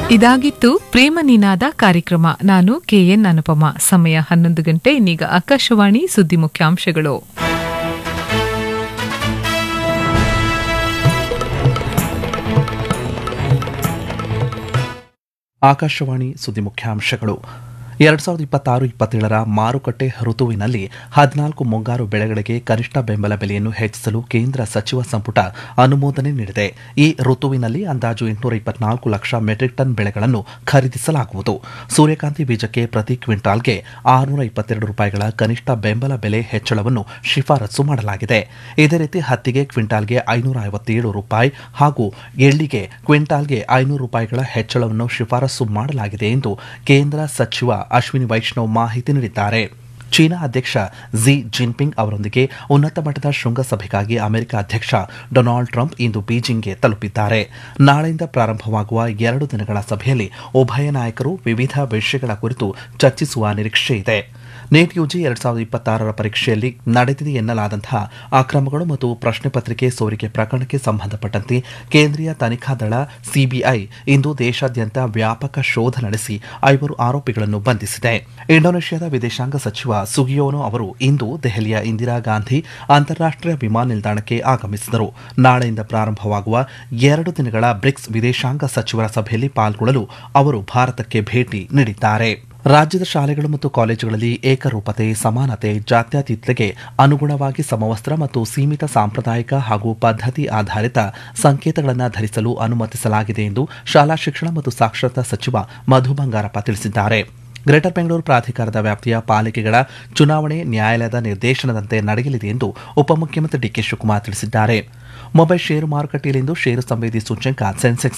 ಇದಾಗಿತ್ತು ಪ್ರೇಮ ನಿನಾದ ಕಾರ್ಯಕ್ರಮ ನಾನು ಕೆಎನ್ ಅನುಪಮ ಸಮಯ ಹನ್ನೊಂದು ಗಂಟೆ ಇನ್ನೀಗ ಆಕಾಶವಾಣಿ ಸುದ್ದಿ ಮುಖ್ಯಾಂಶಗಳು ಆಕಾಶವಾಣಿ ಸುದ್ದಿ ಮುಖ್ಯಾಂಶಗಳು ಎರಡ್ ಸಾವಿರದ ಇಪ್ಪತ್ತಾರು ಇಪ್ಪತ್ತೇಳರ ಮಾರುಕಟ್ಟೆ ಋತುವಿನಲ್ಲಿ ಹದಿನಾಲ್ಕು ಮುಂಗಾರು ಬೆಳೆಗಳಿಗೆ ಕನಿಷ್ಠ ಬೆಂಬಲ ಬೆಲೆಯನ್ನು ಹೆಚ್ಚಿಸಲು ಕೇಂದ್ರ ಸಚಿವ ಸಂಪುಟ ಅನುಮೋದನೆ ನೀಡಿದೆ ಈ ಋತುವಿನಲ್ಲಿ ಅಂದಾಜು ಎಂಟುನೂರ ಇಪ್ಪತ್ನಾಲ್ಕು ಲಕ್ಷ ಮೆಟ್ರಿಕ್ ಟನ್ ಬೆಳೆಗಳನ್ನು ಖರೀದಿಸಲಾಗುವುದು ಸೂರ್ಯಕಾಂತಿ ಬೀಜಕ್ಕೆ ಪ್ರತಿ ಕ್ವಿಂಟಾಲ್ಗೆ ಆರುನೂರ ಇಪ್ಪತ್ತೆರಡು ರೂಪಾಯಿಗಳ ಕನಿಷ್ಠ ಬೆಂಬಲ ಬೆಲೆ ಹೆಚ್ಚಳವನ್ನು ಶಿಫಾರಸು ಮಾಡಲಾಗಿದೆ ಇದೇ ರೀತಿ ಹತ್ತಿಗೆ ಕ್ವಿಂಟಾಲ್ಗೆ ಐನೂರ ಐವತ್ತೇಳು ರೂಪಾಯಿ ಹಾಗೂ ಎಳ್ಳಿಗೆ ಕ್ವಿಂಟಾಲ್ಗೆ ಐನೂರು ರೂಪಾಯಿಗಳ ಹೆಚ್ಚಳವನ್ನು ಶಿಫಾರಸು ಮಾಡಲಾಗಿದೆ ಎಂದು ಕೇಂದ್ರ ಸಚಿವ ಅಶ್ವಿನಿ ವೈಷ್ಣವ್ ಮಾಹಿತಿ ನೀಡಿದ್ದಾರೆ ಚೀನಾ ಅಧ್ಯಕ್ಷ ಝಿ ಜಿನ್ಪಿಂಗ್ ಅವರೊಂದಿಗೆ ಉನ್ನತ ಮಟ್ಟದ ಶೃಂಗಸಭೆಗಾಗಿ ಅಮೆರಿಕ ಅಧ್ಯಕ್ಷ ಡೊನಾಲ್ಡ್ ಟ್ರಂಪ್ ಇಂದು ಬೀಜಿಂಗ್ಗೆ ತಲುಪಿದ್ದಾರೆ ನಾಳೆಯಿಂದ ಪ್ರಾರಂಭವಾಗುವ ಎರಡು ದಿನಗಳ ಸಭೆಯಲ್ಲಿ ಉಭಯ ನಾಯಕರು ವಿವಿಧ ವಿಷಯಗಳ ಕುರಿತು ಚರ್ಚಿಸುವ ನಿರೀಕ್ಷೆ ಇದೆ ನೀಟ್ ಯುಜಿ ಎರಡ್ ಸಾವಿರದ ಇಪ್ಪತ್ತಾರರ ಪರೀಕ್ಷೆಯಲ್ಲಿ ನಡೆದಿದೆ ಎನ್ನಲಾದಂತಹ ಅಕ್ರಮಗಳು ಮತ್ತು ಪ್ರಶ್ನೆ ಪತ್ರಿಕೆ ಸೋರಿಕೆ ಪ್ರಕರಣಕ್ಕೆ ಸಂಬಂಧಪಟ್ಟಂತೆ ಕೇಂದ್ರೀಯ ತನಿಖಾ ದಳ ಸಿಬಿಐ ಇಂದು ದೇಶಾದ್ಯಂತ ವ್ಯಾಪಕ ಶೋಧ ನಡೆಸಿ ಐವರು ಆರೋಪಿಗಳನ್ನು ಬಂಧಿಸಿದೆ ಇಂಡೋನೇಷ್ಯಾದ ವಿದೇಶಾಂಗ ಸಚಿವ ಸುಗಿಯೋನೋ ಅವರು ಇಂದು ದೆಹಲಿಯ ಇಂದಿರಾ ಗಾಂಧಿ ಅಂತಾರಾಷ್ಟೀಯ ವಿಮಾನ ನಿಲ್ದಾಣಕ್ಕೆ ಆಗಮಿಸಿದರು ನಾಳೆಯಿಂದ ಪ್ರಾರಂಭವಾಗುವ ಎರಡು ದಿನಗಳ ಬ್ರಿಕ್ಸ್ ವಿದೇಶಾಂಗ ಸಚಿವರ ಸಭೆಯಲ್ಲಿ ಪಾಲ್ಗೊಳ್ಳಲು ಅವರು ಭಾರತಕ್ಕೆ ಭೇಟಿ ನೀಡಿದ್ದಾರೆ ರಾಜ್ಯದ ಶಾಲೆಗಳು ಮತ್ತು ಕಾಲೇಜುಗಳಲ್ಲಿ ಏಕರೂಪತೆ ಸಮಾನತೆ ಜಾತ್ಯತೀತತೆಗೆ ಅನುಗುಣವಾಗಿ ಸಮವಸ್ತ್ರ ಮತ್ತು ಸೀಮಿತ ಸಾಂಪ್ರದಾಯಿಕ ಹಾಗೂ ಪದ್ಧತಿ ಆಧಾರಿತ ಸಂಕೇತಗಳನ್ನು ಧರಿಸಲು ಅನುಮತಿಸಲಾಗಿದೆ ಎಂದು ಶಾಲಾ ಶಿಕ್ಷಣ ಮತ್ತು ಸಾಕ್ಷರತಾ ಸಚಿವ ಮಧು ಬಂಗಾರಪ್ಪ ತಿಳಿಸಿದ್ದಾರೆ ಗ್ರೇಟರ್ ಬೆಂಗಳೂರು ಪ್ರಾಧಿಕಾರದ ವ್ಯಾಪ್ತಿಯ ಪಾಲಿಕೆಗಳ ಚುನಾವಣೆ ನ್ಯಾಯಾಲಯದ ನಿರ್ದೇಶನದಂತೆ ನಡೆಯಲಿದೆ ಎಂದು ಉಪಮುಖ್ಯಮಂತ್ರಿ ಡಿಕೆ ಶಿವಕುಮಾರ್ ತಿಳಿಸಿದ್ದಾರೆ ಮೊಬೈಲ್ ಷೇರು ಮಾರುಕಟ್ಟೆಯಲ್ಲಿಂದು ಷೇರು ಸಂವೇದಿ ಸೂಚ್ಯಂಕ ಸೆನ್ಸೆಕ್ಸ್